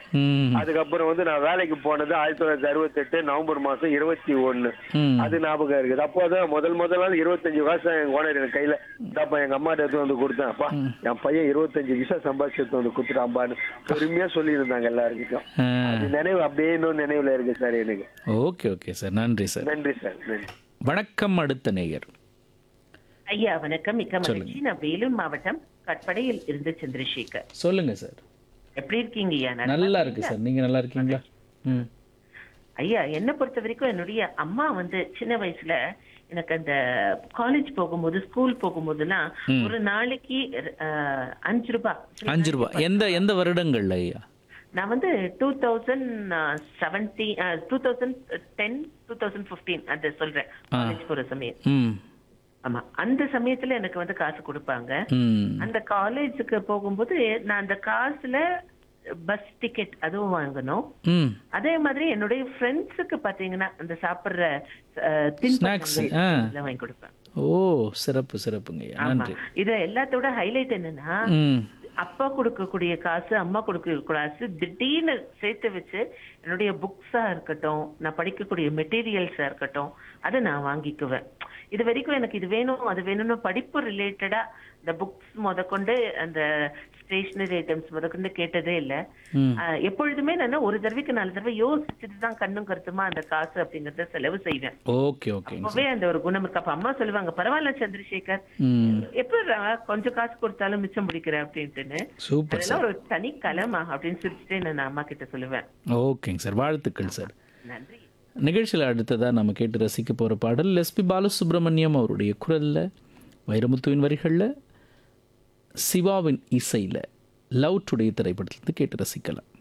ம் அதுக்கப்புறம் வந்து நான் வேலைக்கு போனது ஆயிரத்தி தொள்ளாயிரத்தி அறுபத்தி எட்டு நவம்பர் மாசம் இருபத்தி ஒண்ணு ம் அது ஞாபகம் இருக்குது அப்போதான் முதல் முதல் நாள் இருபத்தஞ்சு காசு எங்க ஓனர் எனக்கு கையில இதாப்பா எங்க அம்மா எடுத்து வந்து கொடுத்தேன் அப்பா என் பையன் இருபத்தஞ்சு விசா சம்பாதிச்சு எடுத்து வந்து கொடுத்துட்டாம்பான்னு பெருமையா சொல்லி இருந்தாங்க எல்லாருக்கிட்டும் ஆ, அது நினைவு அப்படியே இன்னும் நினைவுல இருக்கு சார் எனக்கு ஓகே ஓகே சார் நன்றி சார் நன்றி சார் நன்றி வணக்கம் அடுத்த நேயர் ஐயா வணக்கம் மிக்க மகிழ்ச்சி நான் வேலூர் மாவட்டம் கட்படையில் இருந்து சந்திரசேகர் சொல்லுங்க சார் எப்படி இருக்கீங்க ஐயா நல்லா நல்லா இருக்கு சார் நீங்க நல்லா இருக்கீங்களா ம் ஐயா என்ன பொறுத்த வரைக்கும் என்னுடைய அம்மா வந்து சின்ன வயசுல எனக்கு அந்த காலேஜ் போகும்போது ஸ்கூல் போகும்போதெல்லாம் ஒரு நாளைக்கு அஹ், அஞ்சு ரூபாய் அஞ்சு ரூபாய் எந்த எந்த வருடங்கள்ல ஐயா நான் வந்து two thousand seventy two thousand ten two thousand fifteen அது சொல்றேன் காலேஜ் போற சமயம் ம் ஆமா அந்த சமயத்துல எனக்கு வந்து காசு கொடுப்பாங்க ம் அந்த காலேஜுக்கு போகும்போது நான் அந்த காசுல பஸ் டிக்கெட் அதுவும் வாங்கணும் ம் அதே மாதிரி என்னுடைய ஃப்ரெண்ட்ஸுக்கு பாத்தீங்கன்னா அந்த சாப்பிடுற Snacks, ஆ. தின்பண்டங்கள் வாங்கி கொடுப்பேன் ஓ சிறப்பு சிறப்புங்க ஐயா ஆமா நன்றி இது எல்லாத்தோட ஹைலைட் என்னன்னா ம் அப்பா கொடுக்கக்கூடிய காசு அம்மா கொடுக்க காசு திடீர்னு சேர்த்து வச்சு என்னுடைய புக்ஸா இருக்கட்டும் நான் படிக்கக்கூடிய மெட்டீரியல்ஸா இருக்கட்டும் அதை நான் வாங்கிக்குவேன் இது வரைக்கும் எனக்கு இது வேணும் அது வேணும்னு படிப்பு ரிலேட்டடா இந்த புக்ஸ் முதற்கொண்டு அந்த ஸ்டேஷனரி ஐட்டம்ஸ் முதற்கொண்டு கேட்டதே இல்ல ம். ஆஹ் எப்பொழுதுமே நான் ஒரு தடவைக்கு நாலு தடவை யோசிச்சுட்டு தான் கண்ணும் கருத்துமா அந்த காசு அப்படிங்கறத செலவு செய்வேன் ஓகே ஓகேங்க அப்பவே அந்த ஒரு குணம் இருக்கு அப்ப அம்மா சொல்லுவாங்க பரவாயில்ல சந்திரசேகர் ம் எப்படிடா கொஞ்சம் காசு கொடுத்தாலும் மிச்சம் பிடிக்கிற அப்படின்ட்டுன்னு சூப்பர் சார் அதெல்லாம் ஒரு தனி கலமா அப்படின்னு சிரிச்சுட்டே நான் அம்மா கிட்ட சொல்லுவேன் ஓகேங்க சார் வாழ்த்துக்கள் சார் நன்றி நிகழ்ச்சியில் அடுத்ததாக நம்ம கேட்டு ரசிக்க போகிற பாடல் எஸ்பி பாலசுப்ரமணியம் அவருடைய குரலில் வைரமுத்துவின் வரிகளில் சிவாவின் இசையில் லவ் டுடே திரைப்படத்திலிருந்து கேட்டு ரசிக்கலாம்